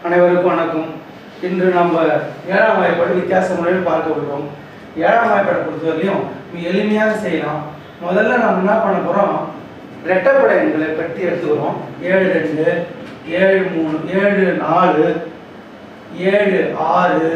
அனைவருக்கும் வணக்கம் இன்று நம்ம ஏழாம் வாய்ப்பாடு வித்தியாச முறையில் பார்க்க உள்ளோம் ஏழாம் வாய்ப்பாடை பொறுத்தவரையிலையும் மிக எளிமையாக செய்யலாம் முதல்ல நம்ம என்ன பண்ண போகிறோம் ரெட்டப்படை எண்களை பற்றி எடுத்துக்கிறோம் ஏழு ரெண்டு ஏழு மூணு ஏழு நாலு ஏழு ஆறு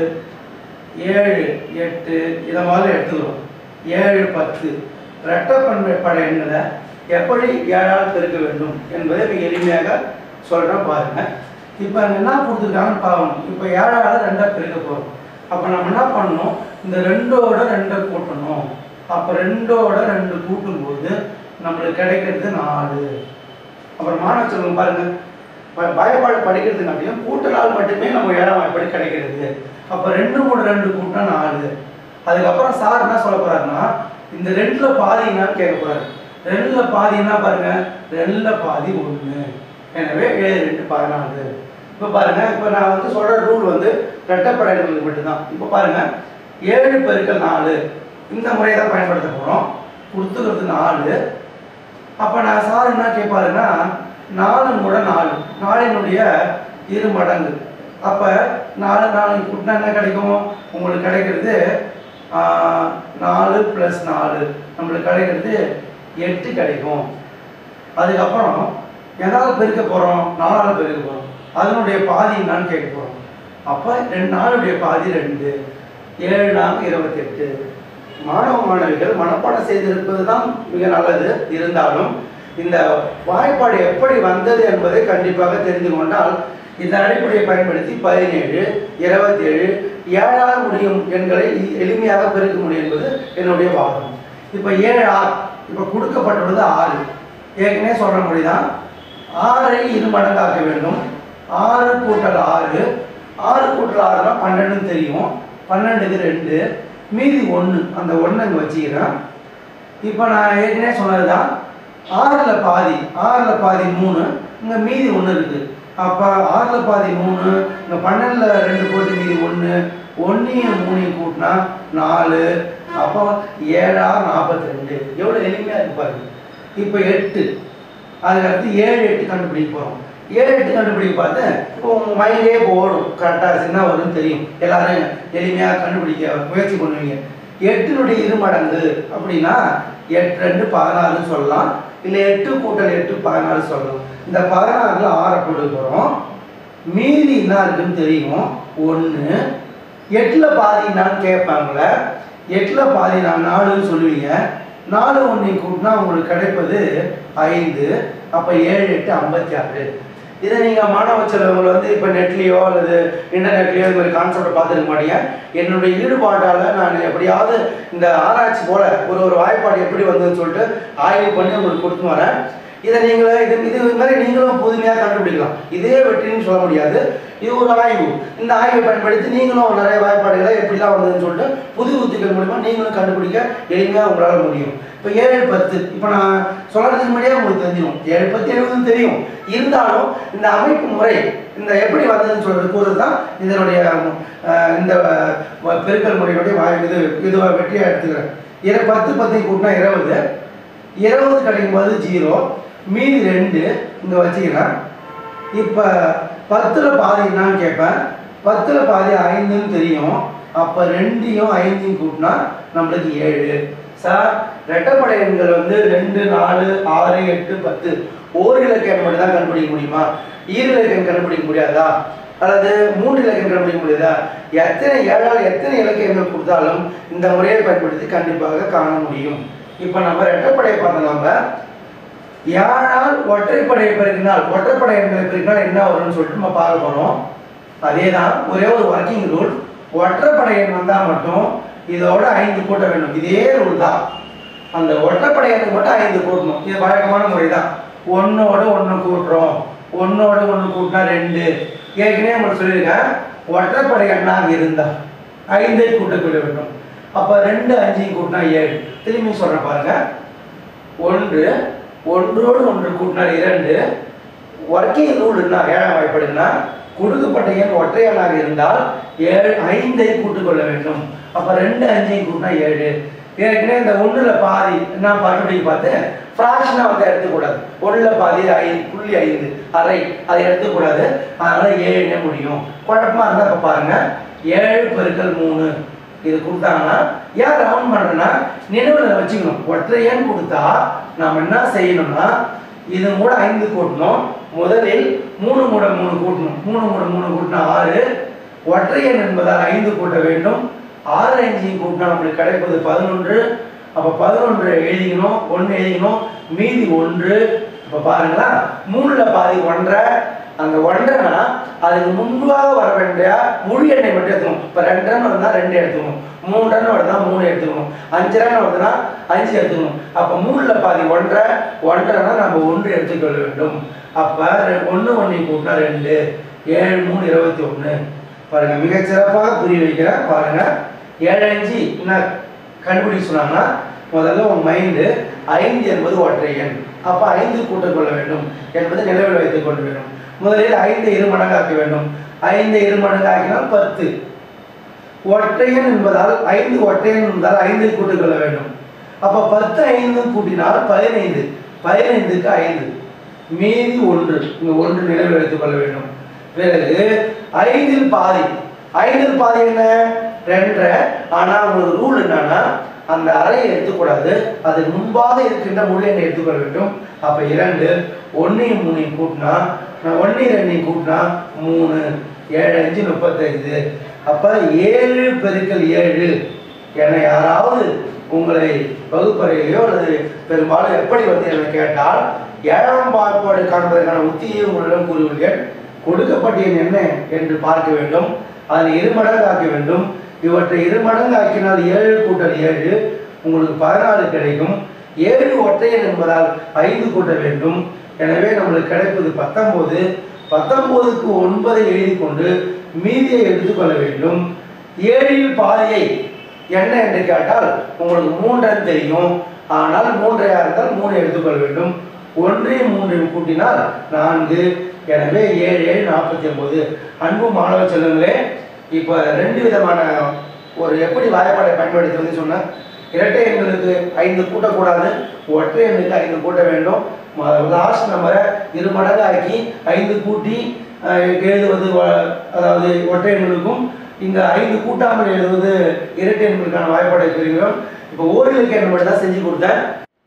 ஏழு எட்டு இதை மாதிரி எடுத்துக்கிறோம் ஏழு பத்து ரெட்டப்பண்பை படை எண்களை எப்படி ஏழால் பெருக்க வேண்டும் என்பதை மிக எளிமையாக சொல்கிறேன் பாருங்க இப்போ என்ன கொடுத்துருக்காங்கன்னு பார்க்கணும் இப்போ ஏழால் ரெண்டாக பெருக்க போகிறோம் அப்போ நம்ம என்ன பண்ணணும் இந்த ரெண்டோட ரெண்டை கூட்டணும் அப்போ ரெண்டோட ரெண்டு கூட்டும்போது நம்மளுக்கு கிடைக்கிறது நாலு அப்புறம் மாணவ செல்வம் பாருங்க ப- பயப்பாடு படிக்கிறதுனாலையும் கூட்டலால் மட்டுமே நம்ம ஏழாம் வாய்ப்பாடு கிடைக்கிறது அப்போ ரெண்டு மூணு ரெண்டு கூட்டினா நாலு அதுக்கப்புறம் சார் என்ன சொல்ல போறாருன்னா இந்த ரெண்டுல பாதி என்னன்னு கேட்க போறாரு ரெண்டுல பாதி என்ன பாருங்க ரெண்டுல பாதி ஒண்ணு எனவே ஏழு ரெண்டு பதினாலு இப்போ பாருங்க இப்போ நான் வந்து சொல்ற ரூல் வந்து ரெட்டப்படைகளுக்கு மட்டும்தான் இப்போ பாருங்க ஏழு பெருக்கல் நாலு இந்த முறையை தான் பயன்படுத்த போறோம் கொடுத்துக்கிறது நாலு அப்போ நான் சார் என்ன கேட்பாருன்னா நாலு கூட நாலு நாலினுடைய இரு மடங்கு அப்போ நாலு நாலு கூட்டினா என்ன கிடைக்கும் உங்களுக்கு கிடைக்கிறது ஆஹ், நாலு ப்ளஸ் நாலு நம்மளுக்கு கிடைக்கிறது எட்டு கிடைக்கும் அதுக்கப்புறம் எதாவது பெருக்க போகிறோம் நாலால் பெருக்க போகிறோம் அதனுடைய பாதி என்னன்னு கேட்க போகிறோம் அப்போ ரெண்டு நாளுடைய பாதி ரெண்டு ஏழு நான்கு இருபத்தெட்டு மாணவ மாணவிகள் மனப்பாடம் செய்திருப்பது தான் மிக நல்லது இருந்தாலும் இந்த வாய்ப்பாடு எப்படி வந்தது என்பதை கண்டிப்பாக தெரிந்து கொண்டால் இந்த அடிப்படையை பயன்படுத்தி பதினேழு இருபத்தேழு ஏழால் முடியும் எண்களை எ- எளிமையாக பெருக்க முடியும் என்பது என்னுடைய வாதம் இப்போ ஏழு ஆறு இப்போ கொடுக்கப்பட்டுள்ளது ஆறு ஏற்கனவே சொல்ற மொழி தான் ஆறை இரு மடங்காக்க வேண்டும் ஆறு கூட்டல் ஆறு ஆறு கூட்டல் ஆறுனா பன்னெண்டுன்னு தெரியும் பன்னெண்டுக்கு ரெண்டு மீதி ஒன்று அந்த ஒன்று இங்கே வச்சுக்கிறேன் இப்போ நான் ஏற்கனவே சொன்னது தான் ஆறில் பாதி ஆறில் பாதி மூணு இங்கே மீதி ஒன்று இருக்குது அப்போ ஆறில் பாதி மூணு இங்கே பன்னெண்டில் ரெண்டு போட்டு மீதி ஒன்று ஒன்றையும் மூணையும் கூட்டினா நாலு அப்போ ஏழா நாற்பத்தி ரெண்டு எவ்வளோ எளிமையாக இருக்கு பாருங்க இப்போ எட்டு அதுக்கடுத்து ஏழு எட்டு கண்டுபிடிக்க போகிறோம் ஏழு எட்டு கண்டுபிடிக்க பார்த்து இப்போ உங்கள் மைண்டே இப்போ ஓடும் கரெக்டாக என்ன வரும்னு தெரியும் எல்லாரும் எளிமையாக கண்டுபிடிக்க முயற்சி பண்ணுவீங்க எட்டினுடைய இரு மடங்கு அப்படின்னா எட்டு ரெண்டு பதினாறுன்னு சொல்லலாம் இல்லை எட்டு கூட்டல் எட்டு பதினாறு சொல்லலாம் இந்த பதினாறுல ஆறை போட்டு போகிறோம் மீதி என்ன இருக்குன்னு தெரியும் ஒன்று எட்டில் பாதி என்னான்னு கேட்பாங்கள எட்டில் பாதி நான் நாலுன்னு சொல்லுவீங்க நாலு ஒன்றை கூட்டினா உங்களுக்கு கிடைப்பது ஐந்து அப்போ ஏழு எட்டு ஐம்பத்தி ஆறு இதை நீங்கள் மாணவ செல்வங்கள் வந்து இப்போ நெட்லேயோ அல்லது இன்டர்நெட்லேயோ இது மாதிரி கான்செப்டை பார்த்துருக்க மாட்டீங்க என்னுடைய ஈடுபாட்டால் நான் எப்படியாவது இந்த ஆராய்ச்சி போல ஒரு ஒரு வாய்ப்பாடு எப்படி வந்ததுன்னு சொல்லிட்டு ஆய்வு பண்ணி உங்களுக்கு கொடுத்து வரேன் இதை நீங்கள் இது இது மாதிரி நீங்களும் புதுமையாக கண்டுபிடிக்கலாம் இதே வெற்றின்னு சொல்ல முடியாது இது ஒரு ஆய்வு இந்த ஆய்வை பயன்படுத்தி நீங்களும் நிறைய வாய்ப்பாடுகளை எப்படிலாம் வந்ததுன்னு சொல்லிட்டு புது உத்திகள் மூலிமா நீங்களும் கண்டுபிடிக்க எளிமையாக உங்களால் முடியும் இப்போ ஏழு பத்து இப்போ நான் சொல்கிறதுக்கு முன்னாடியே உங்களுக்கு தெரிஞ்சிடும் ஏழு பத்து எழுபதுன்னு தெரியும் இருந்தாலும் இந்த அமைப்பு முறை இந்த எப்படி வந்ததுன்னு சொல்றது கூறுறது தான் இதனுடைய அஹ், இந்த அஹ், பெருக்கல் முறையினுடைய வாய் இது இதுவாக வெற்றியாக எடுத்துக்கிறேன் இரு பத்து பத்து கூட்டினா இருபது இருபது கிடைக்கும் போது ஜீரோ மீதி ரெண்டு இங்கே வச்சுக்கிறேன் இப்போ பத்தில் பாதி என்னன்னு கேட்பேன் பத்தில் பாதி ஐந்துன்னு தெரியும் அப்போ ரெண்டையும் ஐந்தையும் கூட்டினா நம்மளுக்கு ஏழு சார் ரெட்டப்படை எண்கள் வந்து ரெண்டு நாலு ஆறு எட்டு பத்து ஓர் இலக்க எண் மட்டும் தான் கண்டுபிடிக்க முடியுமா ஈர் இலக்க எண் கண்டுபிடிக்க முடியாதா அல்லது மூன்று இலக்கம் கண்டுபிடிக்க முடியாதா எத்தனை ஏழால் எத்தனை இலக்கியங்கள் கொடுத்தாலும் இந்த முறையை பயன்படுத்தி கண்டிப்பாக காண முடியும் இப்போ நம்ம ரெட்டப்படையை பார்த்த நம்ம யாரால் ஒற்றைப்படையை பெருக்கினால் ஒற்றைப்படை எண்களை பெருக்கினால் என்ன வரும்னு சொல்லிட்டு நம்ம பார்க்க போறோம் அதே தான் ஒரே ஒரு ஒர்க்கிங் ரூல் ஒற்றைப்படை எண் வந்தால் மட்டும் இதோட ஐந்து கூட்ட வேண்டும் இதே ரூல் தான் அந்த ஒற்றைப்படை எண்ணுக்கு மட்டும் ஐந்து கூட்டணும் இது வழக்கமான முறை தான் ஒன்னோட ஒன்று கூட்டுறோம் ஒன்னோட ஒன்று கூட்டினா ரெண்டு ஏற்கனவே உங்களுக்கு சொல்லியிருக்கேன் ஒற்றைப்படை எண்ணாக இருந்தால் ஐந்தை கூட்டக்கூடிய வேண்டும் அப்போ ரெண்டு அஞ்சையும் கூட்டினா ஏழு திரும்பி சொல்கிறேன் பாருங்க ஒன்று ஒன்றோடு ஒன்று கூட்டினால் இரண்டு ஒர்க்கிங் ரூல் என்ன ஏழாம் வாய்ப்படுன்னா கொடுக்கப்பட்ட எண் ஒற்றையனாக இருந்தால் ஏழு ஐந்தை கூட்டிக் கொள்ள வேண்டும் அப்ப ரெண்டு அஞ்சையும் கூட்டினா ஏழு ஏற்கனவே இந்த ஒண்ணுல பாதி என்ன பாட்டு பார்த்து ஃப்ராக்ஷனா வந்து எடுத்துக்கூடாது ஒண்ணுல பாதி ஐந்து புள்ளி ஐந்து அரை அதை எடுத்துக்கூடாது அதனால ஏழுனே முடியும் குழப்பமா இருந்தா இப்ப பாருங்க ஏழு பெருக்கல் மூணு இது கொடுத்தாங்கன்னா ஏன் ரவுண்ட் பண்றேன்னா நினைவுல வச்சுக்கணும் ஒற்றை எண் கொடுத்தா நாம என்ன செய்யணும்னா இது கூட ஐந்து கூட்டணும் முதலில் மூணு மூட மூணு கூட்டணும் மூணு மூட மூணு கூட்டினா ஆறு ஒற்றை எண் என்பதால் ஐந்து கூட்ட வேண்டும் ஆறு அஞ்சையும் கூட்டினா நம்மளுக்கு கிடைப்பது பதினொன்று அப்போ பதினொன்று எழுதிக்கணும் ஒன்று எழுதிக்கணும் மீதி ஒன்று இப்போ பாருங்களா மூணுல பாதி ஒன்றரை அந்த ஒன்றைனா அதுக்கு முன்பாக வர வேண்டிய முழு எண்ணெய் மட்டும் எடுத்துக்கணும் இப்போ ரெண்டு ரன் வருதுன்னா ரெண்டு எடுத்துக்கணும் மூணு ரன் வருதுன்னா மூணு எடுத்துக்கணும் அஞ்சு ரன் வருதுன்னா அஞ்சு எடுத்துக்கணும் அப்போ மூணுல பாதி ஒன்றரை ஒன்றரைனா நம்ம ஒன்று எடுத்துக்கொள்ள வேண்டும் அப்போ ஒன்று ஒன்று கூட்டினா ரெண்டு ஏழு மூணு இருபத்தி ஒன்று பாருங்க மிகச்சிறப்பாக புரிய வைக்கிறேன் பாருங்க ஏழு அஞ்சு என்ன கண்டுபிடிக்க சொன்னாங்கன்னா முதல்ல உன் மைண்டு ஐந்து என்பது ஒற்றை எண் அப்போ ஐந்து கூட்டக் கொள்ள வேண்டும் என்பதை நினைவில் வைத்துக் கொள்ள வேண்டும் முதலில் ஐந்து இரு மடங்காக்க வேண்டும் ஐந்து இரு மடங்காக்கினால் பத்து ஒற்றையன் என்பதால் ஐந்து ஒற்றையன் என்பதால் ஐந்து கூட்டிக் கொள்ள வேண்டும் அப்போ பத்து ஐந்து கூட்டினால் பதினைந்து பதினைந்துக்கு ஐந்து மீதி ஒன்று இங்க ஒன்று நினைவில் வைத்துக் கொள்ள வேண்டும் பிறகு ஐந்தில் பாதி ஐந்தில் பாதி என்ன ரெண்டரை ஆனா உங்களுக்கு ரூல் என்னன்னா அந்த அறையை எடுத்துக்கூடாது அதுக்கு முன்பாக இருக்கின்ற முழு எண்ணை எடுத்துக்கொள்ள வேண்டும் அப்ப இரண்டு ஒன்னையும் மூணையும் கூட்டினா நான் ஒன்னையும் ரெண்டையும் கூட்டினா மூணு ஏழு அஞ்சு முப்பத்தைந்து அப்ப ஏழு பெருக்கல் ஏழு என யாராவது உங்களை வகுப்பறையிலையோ அல்லது பெரும்பாலும் எப்படி வந்து என்னை கேட்டால் ஏழாம் பாகுபாடு காண்பதற்கான உத்தியை உங்களிடம் கூறியுள்ளேன் கொடுக்கப்பட்ட எண் என்ன என்று பார்க்க வேண்டும் அதில் இருமடங்கு ஆக்க வேண்டும் இவற்றை இருமடங்கு ஆக்கினால் ஏழு கூட்டல் ஏழு உங்களுக்கு பதினாலு கிடைக்கும் ஏழு ஒற்றையன் என்பதால் ஐந்து கூட்ட வேண்டும் எனவே நம்மளுக்கு கிடைப்பது பத்தொன்பது பத்தொன்பதுக்கு ஒன்பதை எழுதி கொண்டு மீதியை எடுத்துக்கொள்ள வேண்டும் ஏழில் பாதியை என்ன என்று கேட்டால் உங்களுக்கு மூன்றன் தெரியும் ஆனால் மூன்றையா இருந்தால் மூணு எடுத்துக்கொள்ள வேண்டும் ஒன்றையும் மூன்றையும் கூட்டினால் நான்கு எனவே ஏழு ஏழு நாற்பத்தி ஒன்பது அன்பு மாணவ செல்லுங்களே இப்போ ரெண்டு விதமான ஒரு எப்படி வாய்ப்பாடை பயன்படுத்தி வந்து சொன்னேன் இரட்டை எண்களுக்கு ஐந்து கூட்டக்கூடாது ஒற்றை எண்ணுக்கு ஐந்து கூட்ட வேண்டும் லாஸ்ட் நம்பரை இரு மடங்கு ஆக்கி ஐந்து கூட்டி அஹ், எழுதுவது வ- அதாவது ஒற்றை எண்களுக்கும் இங்கே ஐந்து கூட்டாமல் எழுதுவது இரட்டை எண்களுக்கான வாய்ப்பாடை பெறுகிறோம் இப்போ ஓரிலக்க எண் மட்டும் தான் செஞ்சு கொடுத்தேன்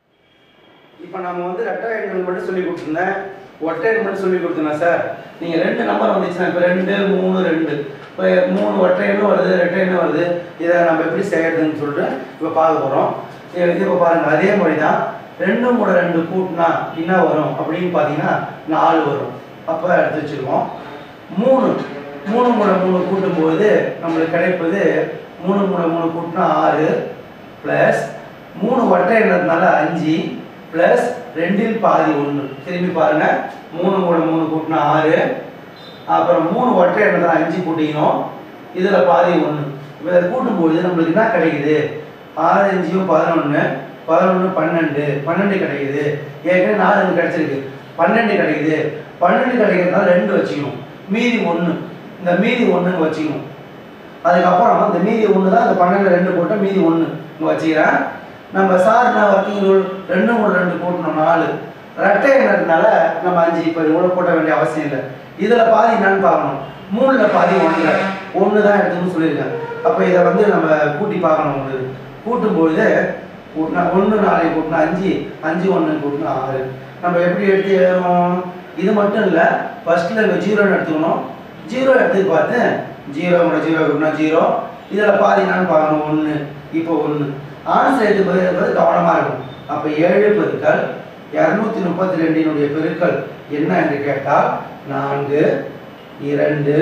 இப்போ நம்ம வந்து ரெட்டை எண்கள் மட்டும் சொல்லி கொடுத்துருந்தேன் ஒற்றை எண் மட்டும் சொல்லி கொடுத்தேன் சார் நீங்கள் ரெண்டு நம்பர் வந்துச்சுன்னா இப்போ ரெண்டு மூணு ரெண்டு இப்போ மூணு ஒற்றை எண்ணும் வருது ரெட்டை எண்ணும் வருது இதை நம்ம எப்படி செய்யறதுன்னு சொல்லிட்டு இப்போ பார்க்க போகிறோம் இப்போ பாருங்கள் அதே மாதிரி தான் ரெண்டு மூணு ரெண்டு கூட்டினா என்ன வரும் அப்படின்னு பார்த்தீங்கன்னா நாலு வரும் அப்போ எடுத்து வச்சுருக்கோம் மூணு மூணு மூணு மூணு கூட்டும்போது நம்மளுக்கு கிடைப்பது மூணு மூணு மூணு கூட்டினா ஆறு ப்ளஸ் மூணு ஒற்றை எண்ணதுனால அஞ்சு ப்ளஸ் ரெண்டில் பாதி ஒன்று திரும்பி பாருங்க மூணு மூணு மூணு கூட்டினா ஆறு அப்புறம் மூணு ஒற்றை எண்ணத்தில் அஞ்சு கூட்டிக்கணும் இதில் பாதி ஒன்று இதை கூட்டும்போது நம்மளுக்கு என்ன கிடைக்குது ஆறு அஞ்சும் பதினொன்று பதினொன்று பன்னெண்டு பன்னெண்டு கிடைக்குது ஏற்கனவே நாலு கிடைச்சிருக்கு பன்னெண்டு கிடைக்குது பன்னெண்டு கிடைக்கிறதுனால ரெண்டு வச்சுக்கணும் மீதி ஒன்று இந்த மீதி ஒன்றுன்னு வச்சுக்கணும் அதுக்கப்புறம் இந்த மீதி ஒன்று தான் இந்த பன்னெண்டு ரெண்டு போட்டு மீதி ஒன்று இங்கே வச்சுக்கிறேன் நம்ம சார் நான் ஒர்க்கிங் ரூல் ரெண்டு மூணு ரெண்டு போட்டணும் நாலு ரெட்டை எண்ணதுனால நம்ம அஞ்சு இப்போ இவ்வளோ கூட்ட வேண்டிய அவசியம் இல்லை இதில் பாதி என்னன்னு பார்க்கணும் மூணில் பாதி ஒன்று ஒன்று தான் எடுத்துன்னு சொல்லியிருக்கேன் அப்போ இதை வந்து நம்ம கூட்டி பார்க்கணும் உங்களுக்கு கூட்டும்பொழுது ஒன்று நாளை கூட்டினா அஞ்சு அஞ்சு ஒன்று கூட்டினா ஆறு நம்ம எப்படி எடுத்து எழுதணும் இது மட்டும் இல்லை ஃபர்ஸ்ட்டில் இங்கே ஜீரோன்னு எடுத்துக்கணும் ஜீரோ எடுத்து பார்த்து ஜீரோ கூட ஜீரோ கூட்டினா ஜீரோ இதில் பாதி என்னன்னு பார்க்கணும் ஒன்று இப்போ ஒன்று ஆன்சர் எடுத்து என்பது கவனமாக இருக்கும் அப்போ ஏழு பெருக்கள் இரநூத்தி முப்பத்தி ரெண்டினுடைய பெருக்கள் என்ன என்று கேட்டால் நான்கு இரண்டு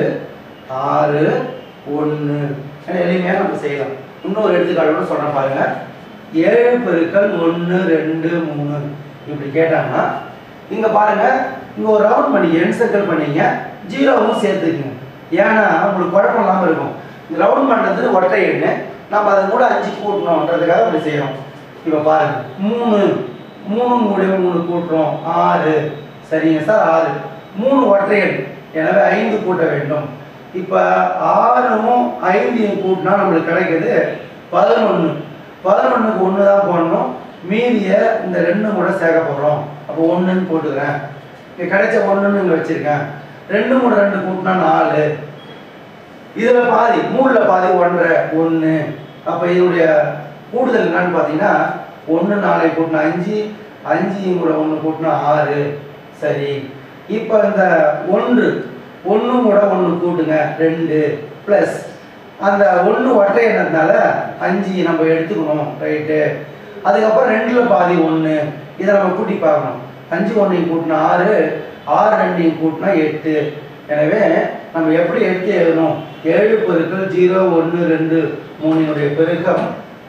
ஆறு ஒன்று எளிமையாக நம்ம செய்யலாம் இன்னொரு எடுத்துக்காட்டு கூட சொல்கிறேன் பாருங்க ஏழு பெருக்கள் ஒன்று ரெண்டு மூணு இப்படி கேட்டாங்கன்னா இங்கே பாருங்க இங்கே ஒரு ரவுண்ட் பண்ணி எண் சர்க்கிள் பண்ணீங்க ஜீரோவும் சேர்த்துக்குங்க ஏன்னா உங்களுக்கு குழப்பம் இல்லாமல் இருக்கும் இந்த ரவுண்ட் பண்ணுறது ஒற்றை எண்ணு நம்ம அதை கூட அஞ்சு கூட்டணுன்றதுக்காக அப்படி செய்யறோம் இப்போ பாருங்க மூணு மூணு மூணு மூணு கூட்டுறோம் ஆறு சரிங்க சார் ஆறு மூணு ஒற்றை எண் எனவே ஐந்து கூட்ட வேண்டும் இப்போ ஆறும் ஐந்தையும் கூட்டினா நம்மளுக்கு கிடைக்கிறது பதினொன்று பதினொன்றுக்கு ஒன்று தான் போடணும் மீதியை இந்த ரெண்டு கூட சேர்க்க போகிறோம் அப்போ ஒன்றுன்னு போட்டுக்கிறேன் இங்கே கிடைச்ச ஒன்றுன்னு இங்கே வச்சுருக்கேன் ரெண்டு மூணு ரெண்டு கூட்டினா நாலு இதில் பாதி மூணில் பாதி ஒன்றரை ஒன்று அப்போ இதனுடைய கூடுதல் என்னன்னு பார்த்தீங்கன்னா ஒன்று நாளை கூட்டினா அஞ்சு அஞ்சு கூட ஒன்று கூட்டினா ஆறு சரி இப்போ இந்த ஒன்று ஒன்று கூட ஒன்று கூட்டுங்க ரெண்டு ப்ளஸ் அந்த ஒன்று ஒற்றை எண்ணத்தினால அஞ்சு நம்ம எடுத்துக்கணும் ரைட்டு அதுக்கப்புறம் ரெண்டில் பாதி ஒன்று இதை நம்ம கூட்டி பார்க்கணும் அஞ்சு ஒன்றையும் கூட்டினா ஆறு ஆறு ரெண்டையும் கூட்டினா எட்டு எனவே நம்ம எப்படி எடுத்து எழுதணும் ஏழு பெருக்கள் ஜீரோ ஒன்று ரெண்டு மூணினுடைய பெருக்கம்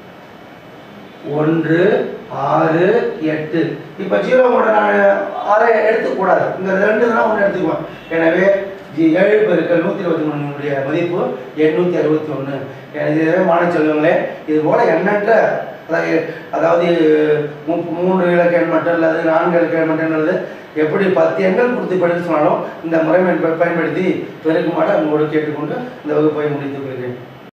ஒன்று ஆறு எட்டு இப்போ ஜீரோ கூட நான் ஆறை எடுத்துக்கூடாது இந்த ரெண்டு தான் ஒன்று எடுத்துக்குவேன் எனவே ஜி- ஏழு பெருக்கள் நூற்றி இருபத்தி மூணுடைய மதிப்பு எண்ணூற்றி அறுபத்தி ஒன்று இதுவே மாணவ செல்வங்களே இது போல் எண்ணற்ற அதாவது அதாவது மு- மூன்று இலக்க எண் மட்டும் அல்லது நான்கு இலக்க எண் மட்டும் அல்லது எப்படி பத்து எண்கள் கொடுத்து படித்து சொன்னாலும் இந்த முறை பயன்படுத்தி பெருக்குமாறு உங்களோடு கேட்டுக்கொண்டு இந்த வகுப்பை முடித்துக் கொள்கிறேன்